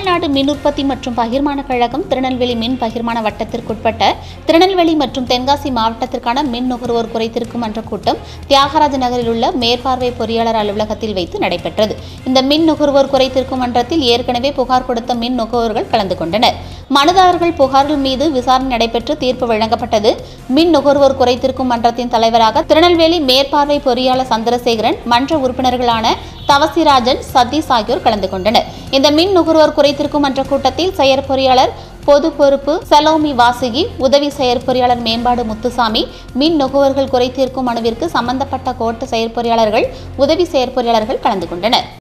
தமிழ்நாடு மின் உற்பத்தி மற்றும் பகிர்மான கழகம் திருநெல்வேலி மின் பகிர்மான வட்டத்திற்குட்பட்ட திருநெல்வேலி மற்றும் தென்காசி மாவட்டத்திற்கான மின் நுகர்வோர் குறைதீர்க்கும் மன்ற கூட்டம் தியாகராஜ நகரில் உள்ள மேற்பார்வை பொறியாளர் அலுவலகத்தில் வைத்து நடைபெற்றது இந்த மின் நுகர்வோர் குறைதீர்க்கும் மன்றத்தில் ஏற்கனவே புகார் கொடுத்த மின் நுகர்வோர்கள் கலந்து கொண்டனர் மனுதாரர்கள் புகார்கள் மீது விசாரணை நடைபெற்று தீர்ப்பு வழங்கப்பட்டது மின் நுகர்வோர் குறைதீர்க்கும் மன்றத்தின் தலைவராக திருநெல்வேலி மேற்பார்வை பொறியாளர் சந்திரசேகரன் மன்ற உறுப்பினர்களான தவசிராஜன் சதீஷ் ஆகியோர் கலந்து கொண்டனர் இந்த மின் நுகர்வோர் குறைதீர்க்கும் மன்ற கூட்டத்தில் செயற்பொறியாளர் பொது பொறுப்பு சலோமி வாசுகி உதவி செயற்பொறியாளர் மேம்பாடு முத்துசாமி மின் நுகர்வோர்கள் குறைதீர்க்கும் மனுவிற்கு சம்பந்தப்பட்ட கோட்ட செயற்பொறியாளர்கள் உதவி செயற்பொறியாளர்கள் கலந்து கொண்டனர்